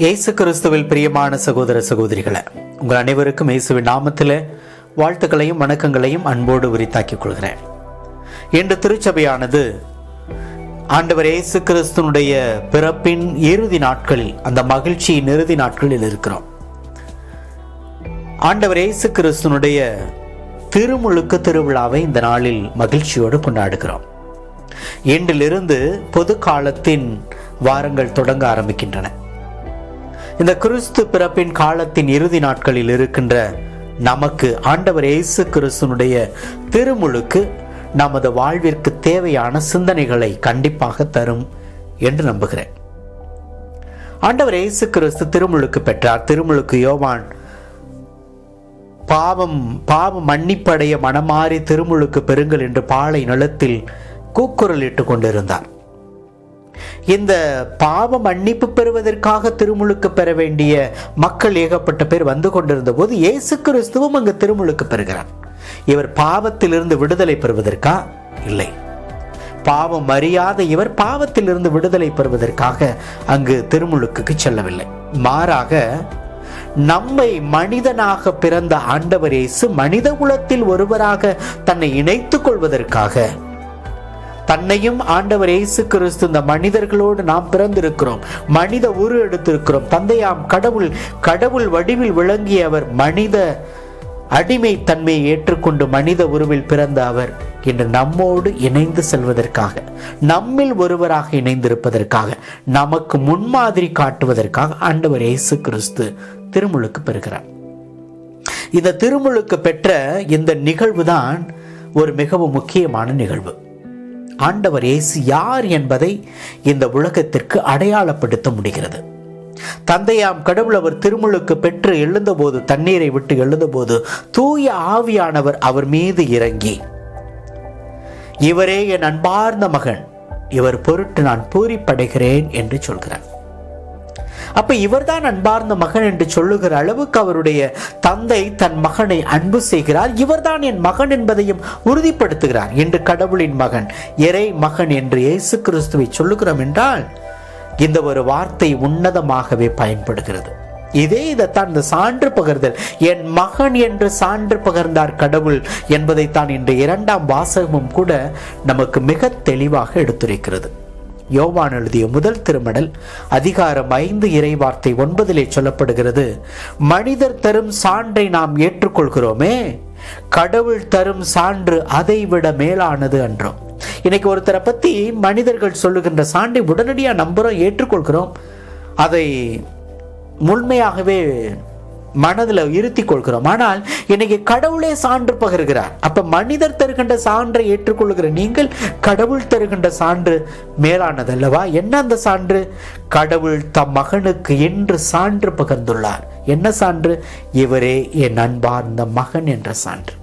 இயேசு கிறிஸ்துவில் பிரியமான சகோதர சகோதரிகளே உங்கள் அனைவருக்கும் இயேசுவின் நாமத்தில் வாழ்த்துக்களையும் வணக்கங்களையும் அன்போடு உரித்தாக்கிக் கொள்கிறேன் இன்று திருச்சபையானது ஆண்டவர் இயேசு கிறிஸ்துனுடைய பிறப்பின் இறுதி நாட்களில் அந்த மகிழ்ச்சியின் இறுதி நாட்களில் இருக்கிறோம் ஆண்டவர் இயேசு கிறிஸ்துனுடைய திருமுழுக்கு திருவிழாவை இந்த நாளில் மகிழ்ச்சியோடு கொண்டாடுகிறோம் இன்றிலிருந்து பொது காலத்தின் வாரங்கள் தொடங்க ஆரம்பிக்கின்றன இந்த கிறிஸ்து பிறப்பின் காலத்தின் இறுதி நாட்களில் இருக்கின்ற நமக்கு ஆண்டவர் இயேசு கிறிஸ்துனுடைய திருமுழுக்கு நமது வாழ்விற்கு தேவையான சிந்தனைகளை கண்டிப்பாக தரும் என்று நம்புகிறேன் ஆண்டவர் இயேசு கிறிஸ்து திருமுழுக்கு பெற்றார் திருமுழுக்கு யோவான் பாவம் பாவம் மன்னிப்படைய மனமாறி திருமுழுக்கு பெறுங்கள் என்று பாலை நிலத்தில் கூக்குரலிட்டு கொண்டிருந்தார் இந்த பாவ மன்னிப்பு பெறுவதற்காக திருமுழுக்கு பெற வேண்டிய மக்கள் ஏகப்பட்ட பேர் வந்து கொண்டிருந்த போது இயேசு கிறிஸ்துவும் அங்கு திருமுழுக்கு பெறுகிறார் இவர் பாவத்திலிருந்து விடுதலை பெறுவதற்கா இல்லை பாவம் அறியாத இவர் பாவத்திலிருந்து விடுதலை பெறுவதற்காக அங்கு திருமுழுக்குக்கு செல்லவில்லை மாறாக நம்மை மனிதனாக பிறந்த ஆண்டவர் இயேசு மனித குலத்தில் ஒருவராக தன்னை இணைத்துக் கொள்வதற்காக தன்னையும் ஆண்டவர் இயேசு கிறிஸ்து இந்த மனிதர்களோடு நாம் பிறந்திருக்கிறோம் மனித உரு எடுத்திருக்கிறோம் தந்தையாம் கடவுள் கடவுள் வடிவில் விளங்கிய அவர் மனித அடிமை தன்மையை ஏற்றுக்கொண்டு மனித உருவில் பிறந்த அவர் இன்று நம்மோடு இணைந்து செல்வதற்காக நம்மில் ஒருவராக இணைந்திருப்பதற்காக நமக்கு முன்மாதிரி காட்டுவதற்காக ஆண்டவர் இயேசு கிறிஸ்து திருமுழுக்கு பெறுகிறார் இந்த திருமுழுக்கு பெற்ற இந்த நிகழ்வு தான் ஒரு மிகவும் முக்கியமான நிகழ்வு ஆண்டவர் இயேசு யார் என்பதை இந்த உலகத்திற்கு அடையாளப்படுத்த முடிகிறது தந்தையாம் கடவுள் அவர் திருமுழுக்கு பெற்று எழுந்தபோது தண்ணீரை விட்டு எழுந்தபோது தூய ஆவியானவர் அவர் மீது இறங்கி இவரே என் அன்பார்ந்த மகன் இவர் பொருட்டு நான் பூரிப்படைகிறேன் என்று சொல்கிறார் அப்ப இவர்தான் அன்பார்ந்த மகன் என்று சொல்லுகிற அளவுக்கு அவருடைய தந்தை தன் மகனை அன்பு செய்கிறார் இவர்தான் என் மகன் என்பதையும் உறுதிப்படுத்துகிறார் என்று கடவுளின் மகன் இறை மகன் என்று இயேசு கிறிஸ்துவை சொல்லுகிறோம் என்றால் இந்த ஒரு வார்த்தை உன்னதமாகவே பயன்படுகிறது இதே இதைத்தான் இந்த சான்று பகர்தல் என் மகன் என்று சான்று பகர்ந்தார் கடவுள் என்பதைத்தான் இன்று இரண்டாம் வாசகமும் கூட நமக்கு மிக தெளிவாக எடுத்துரைக்கிறது யோவான் எழுதிய முதல் திருமடல் அதிகாரம் ஐந்து இறைவார்த்தை ஒன்பதிலே சொல்லப்படுகிறது மனிதர் தரும் சான்றை நாம் ஏற்றுக்கொள்கிறோமே கடவுள் தரும் சான்று அதை விட மேலானது என்றோம் இன்னைக்கு ஒருத்தரை பத்தி மனிதர்கள் சொல்லுகின்ற சான்றை உடனடியாக நம்புறோம் ஏற்றுக்கொள்கிறோம் அதை முழுமையாகவே மனதில் இருத்தி கொள்கிறோம் ஆனால் இன்னைக்கு கடவுளே சான்று பகர்கிறார் அப்ப மனிதர் தருகின்ற சான்றை ஏற்றுக்கொள்கிற நீங்கள் கடவுள் தருகின்ற சான்று மேலானது அல்லவா என்ன அந்த சான்று கடவுள் தம் மகனுக்கு என்று சான்று பகர்ந்துள்ளார் என்ன சான்று இவரே என் அன்பார்ந்த மகன் என்ற சான்று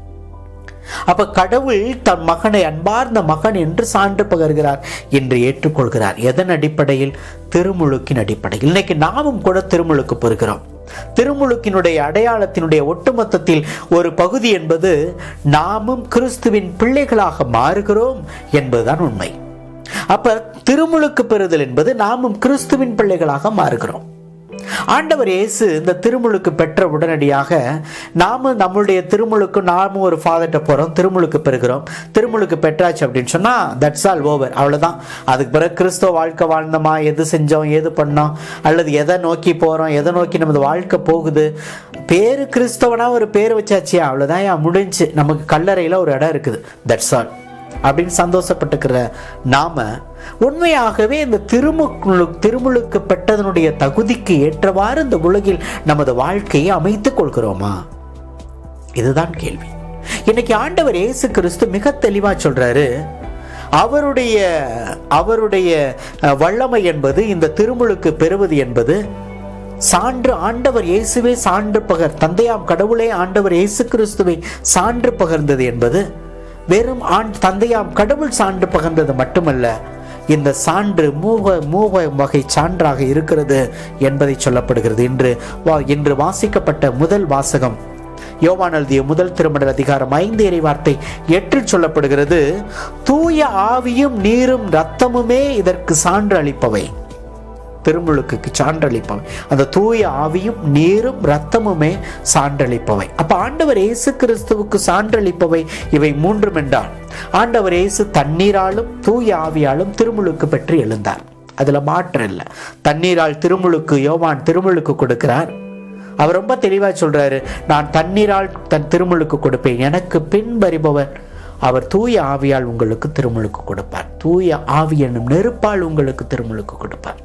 அப்ப கடவுள் தன் மகனை அன்பார்ந்த மகன் என்று சான்று பகர்கிறார் என்று ஏற்றுக்கொள்கிறார் எதன் அடிப்படையில் திருமுழுக்கின் அடிப்படையில் இன்னைக்கு நாமும் கூட திருமுழுக்கு பெறுகிறோம் திருமுழுக்கினுடைய அடையாளத்தினுடைய ஒட்டுமொத்தத்தில் ஒரு பகுதி என்பது நாமும் கிறிஸ்துவின் பிள்ளைகளாக மாறுகிறோம் என்பதுதான் உண்மை அப்ப திருமுழுக்கு பெறுதல் என்பது நாமும் கிறிஸ்துவின் பிள்ளைகளாக மாறுகிறோம் ஆண்டவர் இயேசு இந்த திருமுழுக்கு பெற்ற உடனடியாக நாம நம்மளுடைய திருமுழுக்கு நாமும் ஒரு ஃபாதர்கிட்ட போகிறோம் திருமுழுக்கு பெறுகிறோம் திருமுழுக்கு பெற்றாச்சு அப்படின்னு சொன்னால் தட்ஸ் ஆல் ஓவர் அவ்வளோதான் அதுக்கு பிறகு கிறிஸ்தவ வாழ்க்கை வாழ்ந்தோமா எது செஞ்சோம் எது பண்ணோம் அல்லது எதை நோக்கி போகிறோம் எதை நோக்கி நமது வாழ்க்கை போகுது பேரு கிறிஸ்தவனா ஒரு பேர் வச்சாச்சியா அவ்வளோதான் ஏன் முடிஞ்சு நமக்கு கல்லறையில் ஒரு இடம் இருக்குது தட்ஸ் ஆல் அப்படின்னு சந்தோஷப்பட்டுக்கிற நாம உண்மையாகவே இந்த திருமுழு திருமுழுக்கு பெற்றதனுடைய தகுதிக்கு ஏற்றவாறு இந்த உலகில் நமது வாழ்க்கையை அமைத்துக் கொள்கிறோமா இதுதான் கேள்வி இன்னைக்கு ஆண்டவர் இயேசு கிறிஸ்து மிக தெளிவா சொல்றாரு அவருடைய அவருடைய வல்லமை என்பது இந்த திருமுழுக்கு பெறுவது என்பது சான்று ஆண்டவர் இயேசுவே சான்று பகர் தந்தையாம் கடவுளே ஆண்டவர் இயேசு கிறிஸ்துவை சான்று பகர்ந்தது என்பது வெறும் ஆண் தந்தையாம் கடவுள் சான்று பகர்ந்தது மட்டுமல்ல இந்த சான்று மூவ மூவ வகை சான்றாக இருக்கிறது என்பதை சொல்லப்படுகிறது இன்று வா இன்று வாசிக்கப்பட்ட முதல் வாசகம் யோவான் எழுதிய முதல் திருமணல் அதிகாரம் ஐந்து இறை வார்த்தை எட்டில் சொல்லப்படுகிறது தூய ஆவியும் நீரும் இரத்தமுமே இதற்கு சான்று அளிப்பவை திருமுழுக்குக்கு சான்றளிப்பவை அந்த தூய ஆவியும் நீரும் இரத்தமுமே சான்றளிப்பவை அப்ப ஆண்டவர் இயேசு கிறிஸ்துவுக்கு சான்றளிப்பவை இவை மூன்றும் என்றால் ஆண்டவர் இயேசு தண்ணீராலும் தூய ஆவியாலும் திருமுழுக்கு பெற்று எழுந்தார் அதுல மாற்றம் இல்லை தண்ணீரால் திருமுழுக்கு யோவான் திருமுழுக்கு கொடுக்கிறார் அவர் ரொம்ப தெளிவா சொல்றாரு நான் தண்ணீரால் தன் திருமுழுக்கு கொடுப்பேன் எனக்கு பின் வருபவர் அவர் தூய ஆவியால் உங்களுக்கு திருமுழுக்கு கொடுப்பார் தூய ஆவி என்னும் நெருப்பால் உங்களுக்கு திருமுழுக்கு கொடுப்பார்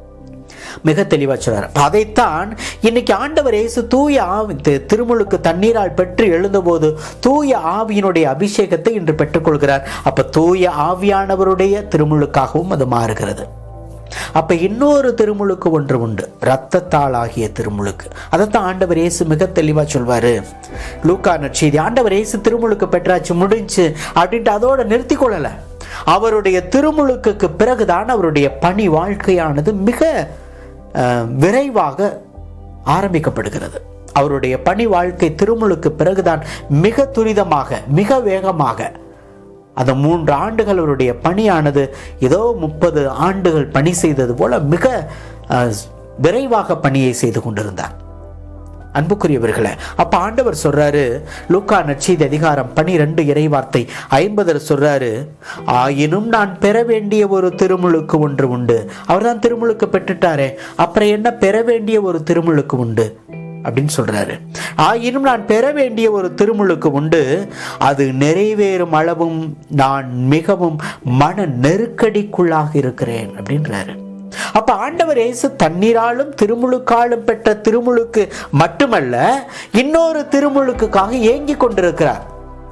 மிக தெளிவா சொல்றார் அப்ப அதைத்தான் இன்னைக்கு ஆண்டவர் இயேசு தூய ஆவி தி- திருமுழுக்கு தண்ணீரால் பெற்று எழுந்தபோது தூய ஆவியினுடைய அபிஷேகத்தை இன்று பெற்றுக்கொள்கிறார் அப்ப தூய ஆவியானவருடைய திருமுழுக்காகவும் அது மாறுகிறது அப்ப இன்னொரு திருமுழுக்கு ஒன்று உண்டு இரத்தத்தால் ஆகிய திருமுழுக்கு அதைத்தான் ஆண்டவர் இயேசு மிக தெளிவா சொல்வாரு லூக்கா நற்செய்தி ஆண்டவர் இயேசு திருமுழுக்கு பெற்றாச்சு முடிஞ்சு அப்படின்ட்டு அதோட நிறுத்தி கொள்ளல அவருடைய திருமுழுக்குக்கு பிறகுதான் அவருடைய பணி வாழ்க்கையானது மிக அஹ், விரைவாக ஆரம்பிக்கப்படுகிறது அவருடைய பணி வாழ்க்கை திருமுழுக்கு பிறகுதான் மிக துரிதமாக மிக வேகமாக அந்த மூன்று ஆண்டுகள் அவருடைய பணியானது ஏதோ முப்பது ஆண்டுகள் பணி செய்தது போல மிக அஹ், விரைவாக பணியை செய்து கொண்டிருந்தார் அன்புக்குரியவர்களே அப்ப ஆண்டவர் சொல்றாரு லூக்கா நற்செய்தி அதிகாரம் பனிரெண்டு இறைவார்த்தை ஐம்பதில் சொல்றாரு ஆயினும் நான் பெற வேண்டிய ஒரு திருமுழுக்கு ஒன்று உண்டு அவர்தான் திருமுழுக்கு பெற்றுட்டாரே அப்புறம் என்ன பெற வேண்டிய ஒரு திருமுழுக்கு உண்டு அப்படின்னு சொல்றாரு ஆயினும் நான் பெற வேண்டிய ஒரு திருமுழுக்கு உண்டு அது நிறைவேறும் அளவும் நான் மிகவும் மன நெருக்கடிக்குள்ளாக இருக்கிறேன் அப்படின்றாரு அப்ப ஆண்டவர் இயேசு தண்ணீராலும் திருமுழுக்காலும் பெற்ற திருமுழுக்கு மட்டுமல்ல இன்னொரு திருமுழுக்குக்காக ஏங்கி கொண்டிருக்கிறார்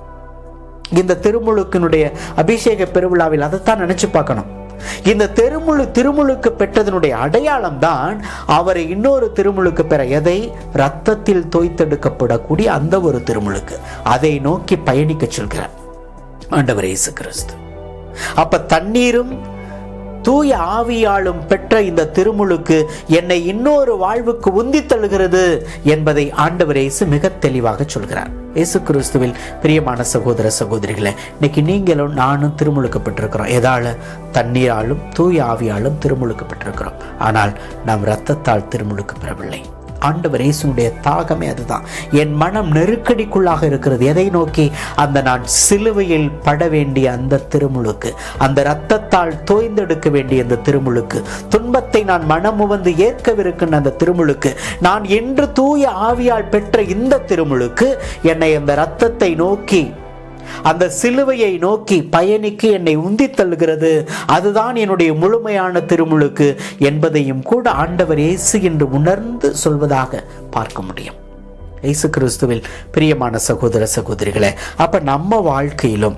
இந்த திருமுழுக்கினுடைய அபிஷேக பெருவிழாவில் அதைத்தான் நினைச்சு பார்க்கணும் இந்த திருமுழு திருமுழுக்கு பெற்றதனுடைய அடையாளம் தான் அவரை இன்னொரு திருமுழுக்கு பெற எதை ரத்தத்தில் தோய்த்தெடுக்கப்படக்கூடிய அந்த ஒரு திருமுழுக்கு அதை நோக்கி பயணிக்க சொல்கிறார் ஆண்டவர் இயேசு கிறிஸ்து அப்ப தண்ணீரும் தூய ஆவியாலும் பெற்ற இந்த திருமுழுக்கு என்னை இன்னொரு வாழ்வுக்கு உந்தித் தள்ளுகிறது என்பதை ஆண்டவர் இயேசு மிக தெளிவாக சொல்கிறார் இயேசு கிறிஸ்துவில் பிரியமான சகோதர சகோதரிகளே இன்னைக்கு நீங்களும் நானும் திருமுழுக்கப்பட்டிருக்கிறோம் எதால தண்ணீராலும் தூய ஆவியாலும் திருமுழுக்கப்பட்டிருக்கிறோம் ஆனால் நாம் இரத்தத்தால் திருமுழுக்கு பெறவில்லை ஆண்டவர் இயேசுனுடைய தாகமே அதுதான் என் மனம் நெருக்கடிக்குள்ளாக இருக்கிறது எதை நோக்கி அந்த நான் சிலுவையில் பட வேண்டிய அந்த திருமுழுக்கு அந்த இரத்தத்தால் தோய்ந்தெடுக்க வேண்டிய அந்த திருமுழுக்கு துன்பத்தை நான் மனமுவந்து ஏற்கவிருக்கின்ற அந்த திருமுழுக்கு நான் என்று தூய ஆவியால் பெற்ற இந்த திருமுழுக்கு என்னை அந்த இரத்தத்தை நோக்கி அந்த சிலுவையை நோக்கி பயணிக்கு என்னை உந்தித் தள்ளுகிறது அதுதான் என்னுடைய முழுமையான திருமுழுக்கு என்பதையும் கூட ஆண்டவர் இயேசு என்று உணர்ந்து சொல்வதாக பார்க்க முடியும் இயேசு கிறிஸ்துவில் பிரியமான சகோதர சகோதரிகளே அப்ப நம்ம வாழ்க்கையிலும்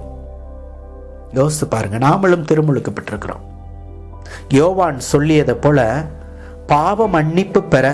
யோசித்து பாருங்க நாமளும் திருமுழுக்கு பெற்றிருக்கிறோம் யோவான் சொல்லியதை போல பாவ மன்னிப்பு பெற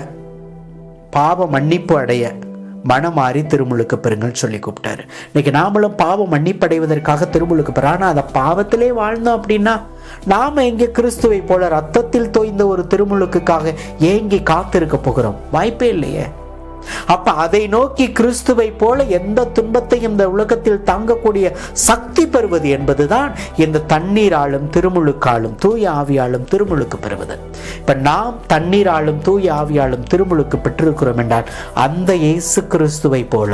பாவ மன்னிப்பு அடைய மனமாறி திருமுழுக்கு பெறுங்கள் சொல்லி கூப்பிட்டாரு இன்னைக்கு நாமளும் பாவம் மன்னிப்படைவதற்காக திருமுழுக்கு பெற ஆனா அந்த பாவத்திலே வாழ்ந்தோம் அப்படின்னா நாம எங்கே கிறிஸ்துவை போல ரத்தத்தில் தோய்ந்த ஒரு திருமுழுக்குக்காக ஏங்கி காத்திருக்க போகிறோம் வாய்ப்பே இல்லையே அப்ப அதை நோக்கி கிறிஸ்துவை போல எந்த துன்பத்தையும் இந்த உலகத்தில் தாங்கக்கூடிய சக்தி பெறுவது என்பதுதான் இந்த தண்ணீராலும் திருமுழுக்காலும் தூய ஆவியாலும் திருமுழுக்கு பெறுவது இப்ப நாம் தண்ணீராலும் தூய ஆவியாலும் திருமுழுக்கு பெற்றிருக்கிறோம் என்றால் அந்த இயேசு கிறிஸ்துவை போல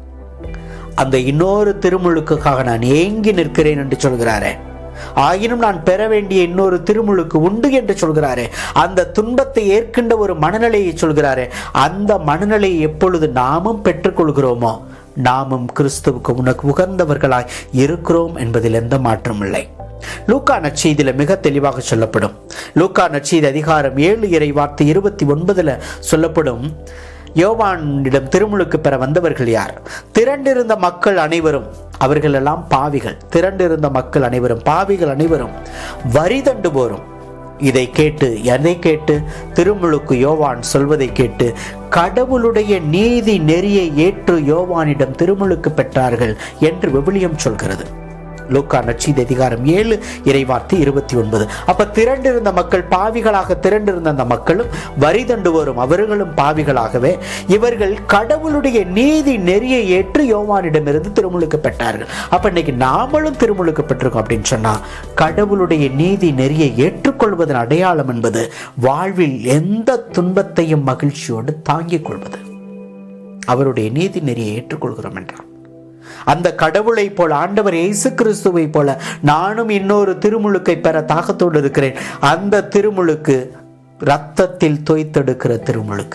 அந்த இன்னொரு திருமுழுக்குக்காக நான் ஏங்கி நிற்கிறேன் என்று சொல்கிறாரே ஆயினும் நான் பெற வேண்டிய இன்னொரு திருமுழுக்கு உண்டு என்று சொல்கிறாரே அந்த துன்பத்தை ஏற்கின்ற ஒரு மனநிலையை சொல்கிறாரே அந்த மனநிலையை எப்பொழுது நாமும் பெற்றுக்கொள்கிறோமோ நாமும் கிறிஸ்துவுக்கு உனக்கு உகந்தவர்களாய் இருக்கிறோம் என்பதில் எந்த மாற்றமும் இல்லை லூக்கா நற்செய்தியில மிக தெளிவாக சொல்லப்படும் லூக்கா நற்செய்தி அதிகாரம் ஏழு இறை வார்த்தை இருபத்தி ஒன்பதுல சொல்லப்படும் யோவானிடம் திருமுழுக்கு பெற வந்தவர்கள் யார் திரண்டிருந்த மக்கள் அனைவரும் அவர்கள் எல்லாம் பாவிகள் திரண்டிருந்த மக்கள் அனைவரும் பாவிகள் அனைவரும் வரி தண்டுபோரும் இதை கேட்டு எதை கேட்டு திருமுழுக்கு யோவான் சொல்வதை கேட்டு கடவுளுடைய நீதி நெறியை ஏற்று யோவானிடம் திருமுழுக்கு பெற்றார்கள் என்று விவிலியம் சொல்கிறது லூக்கா நச்சீதி அதிகாரம் ஏழு இறைவார்த்தை இருபத்தி ஒன்பது அப்ப திரண்டிருந்த மக்கள் பாவிகளாக திரண்டிருந்த அந்த மக்களும் வரி தண்டு வரும் அவர்களும் பாவிகளாகவே இவர்கள் கடவுளுடைய நீதி நெறியை ஏற்று யோவானிடமிருந்து திருமுழுக்கு பெற்றார்கள் அப்ப இன்னைக்கு நாமளும் திருமுழுக்கு பெற்றிருக்கோம் அப்படின்னு சொன்னா கடவுளுடைய நீதி நெறியை ஏற்றுக்கொள்வதன் அடையாளம் என்பது வாழ்வில் எந்த துன்பத்தையும் மகிழ்ச்சியோடு தாங்கிக் கொள்வது அவருடைய நீதி நெறியை ஏற்றுக்கொள்கிறோம் என்றார் அந்த கடவுளை போல ஆண்டவர் இயேசு கிறிஸ்துவை போல நானும் இன்னொரு திருமுழுக்கை பெற தாகத்தோடு இருக்கிறேன் அந்த திருமுழுக்கு ரத்தத்தில் தோய்த்தெடுக்கிற திருமுழுக்கு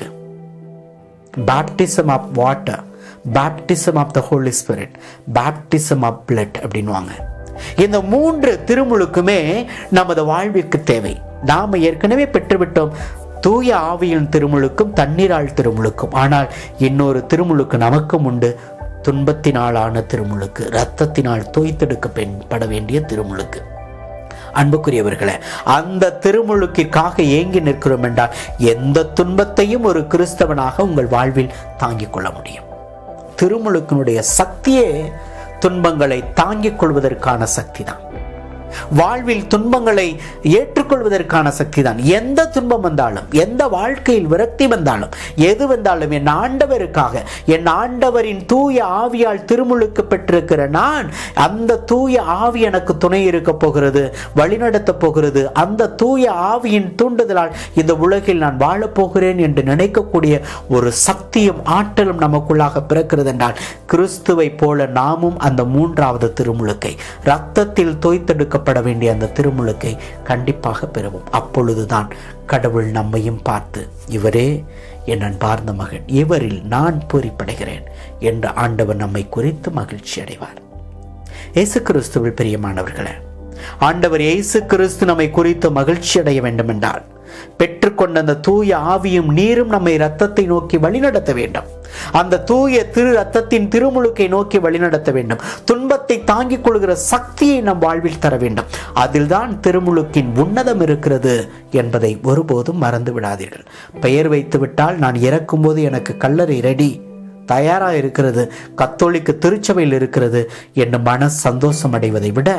baptism of water baptism of the holy spirit baptism of blood அப்படின்வாங்க இந்த மூன்று திருமுழுக்குமே நமது வாழ்விற்கு தேவை நாம ஏற்கனவே பெற்றுவிட்டோம் தூய ஆவியின் திருமுழுக்கும் தண்ணீரால் திருமுழுக்கும் ஆனால் இன்னொரு திருமுழுக்கு நமக்கும் உண்டு துன்பத்தினாலான திருமுழுக்கு இரத்தத்தினால் தோய்த்தெடுக்கப்பட வேண்டிய திருமுழுக்கு அன்புக்குரியவர்களே அந்த திருமுழுக்கிற்காக ஏங்கி நிற்கிறோம் என்றால் எந்த துன்பத்தையும் ஒரு கிறிஸ்தவனாக உங்கள் வாழ்வில் தாங்கிக் கொள்ள முடியும் திருமுழுக்கினுடைய சக்தியே துன்பங்களை தாங்கிக் கொள்வதற்கான சக்தி தான் வாழ்வில் துன்பங்களை ஏற்றுக்கொள்வதற்கான சக்தி தான் எந்த துன்பம் வந்தாலும் எந்த வாழ்க்கையில் விரக்தி வந்தாலும் எது வந்தாலும் என் ஆண்டவருக்காக என் ஆண்டவரின் தூய ஆவியால் திருமுழுக்கு பெற்றிருக்கிற நான் அந்த தூய ஆவி எனக்கு துணை இருக்க போகிறது வழிநடத்த போகிறது அந்த தூய ஆவியின் தூண்டுதலால் இந்த உலகில் நான் வாழப் போகிறேன் என்று நினைக்கக்கூடிய ஒரு சக்தியும் ஆற்றலும் நமக்குள்ளாக பிறக்கிறது என்றால் கிறிஸ்துவை போல நாமும் அந்த மூன்றாவது திருமுழுக்கை ரத்தத்தில் தோய்த்தெடுக்க கொடுக்கப்பட வேண்டிய அந்த திருமுழுக்கை கண்டிப்பாக பெறுவோம் அப்பொழுதுதான் கடவுள் நம்மையும் பார்த்து இவரே என் அன்பார்ந்த மகன் இவரில் நான் பூரிப்படைகிறேன் என்று ஆண்டவர் நம்மை குறித்து மகிழ்ச்சி அடைவார் இயேசு கிறிஸ்துவில் பிரியமானவர்களே ஆண்டவர் இயேசு கிறிஸ்து நம்மை குறித்து மகிழ்ச்சி அடைய வேண்டும் என்றால் பெற்றுக்கொண்ட அந்த தூய ஆவியும் நீரும் நம்மை ரத்தத்தை நோக்கி வழிநடத்த வேண்டும் அந்த தூய திரு ரத்தத்தின் திருமுழுக்கை நோக்கி வழிநடத்த வேண்டும் துன்பத்தை தாங்கிக் கொள்கிற சக்தியை நம் வாழ்வில் தர வேண்டும் அதில்தான் திருமுழுக்கின் உன்னதம் இருக்கிறது என்பதை ஒருபோதும் மறந்து விடாதீர்கள் பெயர் வைத்து விட்டால் நான் இறக்கும்போது எனக்கு கல்லறை ரெடி தயாரா இருக்கிறது கத்தோலிக்க திருச்சபையில் இருக்கிறது என்று மன சந்தோஷம் அடைவதை விட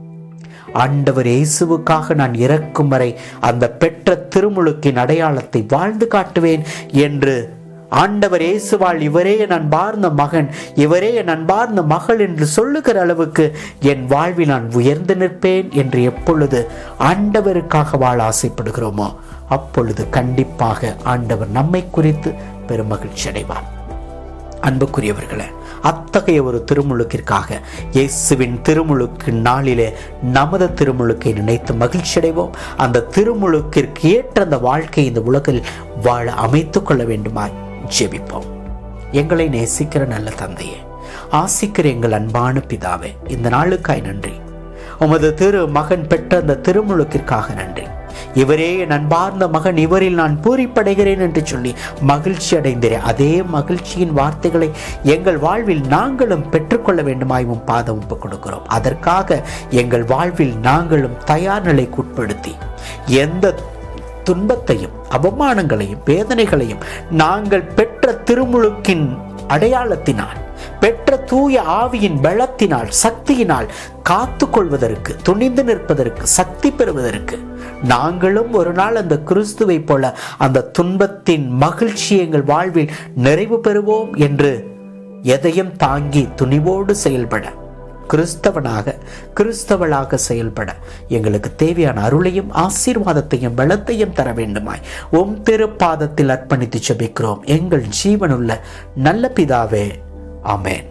ஆண்டவர் இயேசுவுக்காக நான் இறக்கும் வரை அந்த பெற்ற திருமுழுக்கின் அடையாளத்தை வாழ்ந்து காட்டுவேன் என்று ஆண்டவர் இயேசுவாள் இவரே என் அன்பார்ந்த மகன் இவரே என் அன்பார்ந்த மகள் என்று சொல்லுகிற அளவுக்கு என் வாழ்வில் நான் உயர்ந்து நிற்பேன் என்று எப்பொழுது ஆண்டவருக்காக வாழ ஆசைப்படுகிறோமோ அப்பொழுது கண்டிப்பாக ஆண்டவர் நம்மை குறித்து பெருமகிழ்ச்சி அடைவார் அன்புக்குரியவர்களே அத்தகைய ஒரு திருமுழுக்கிற்காக இயேசுவின் திருமுழுக்கு நாளிலே நமது திருமுழுக்கை நினைத்து மகிழ்ச்சி அடைவோம் அந்த திருமுழுக்கிற்கு ஏற்ற அந்த வாழ்க்கை இந்த உலகில் வாழ அமைத்துக் கொள்ள வேண்டுமாய் ஜெபிப்போம் எங்களை நேசிக்கிற நல்ல தந்தையே ஆசிக்கிற எங்கள் அன்பான பிதாவே இந்த நாளுக்காய் நன்றி உமது திரு மகன் பெற்ற அந்த திருமுழுக்கிற்காக நன்றி இவரே என் அன்பார்ந்த மகன் இவரில் நான் பூரிப்படைகிறேன் என்று சொல்லி மகிழ்ச்சி அடைந்தேன் அதே மகிழ்ச்சியின் வார்த்தைகளை எங்கள் வாழ்வில் நாங்களும் பெற்றுக்கொள்ள வேண்டுமாயும் பாதம் ஒப்பு கொடுக்கிறோம் அதற்காக எங்கள் வாழ்வில் நாங்களும் தயார் நிலைக்கு உட்படுத்தி எந்த துன்பத்தையும் அவமானங்களையும் வேதனைகளையும் நாங்கள் பெற்ற திருமுழுக்கின் அடையாளத்தினால் பெற்ற தூய ஆவியின் பலத்தினால் சக்தியினால் காத்து கொள்வதற்கு துணிந்து நிற்பதற்கு சக்தி பெறுவதற்கு நாங்களும் ஒரு நாள் அந்த கிறிஸ்துவை போல அந்த துன்பத்தின் மகிழ்ச்சி எங்கள் வாழ்வில் நிறைவு பெறுவோம் என்று எதையும் தாங்கி துணிவோடு செயல்பட கிறிஸ்தவனாக கிறிஸ்தவளாக செயல்பட எங்களுக்கு தேவையான அருளையும் ஆசீர்வாதத்தையும் பலத்தையும் தர வேண்டுமாய் உம் திருப்பாதத்தில் அர்ப்பணித்து ஜெபிக்கிறோம் எங்கள் ஜீவனுள்ள நல்ல பிதாவே ஆமென்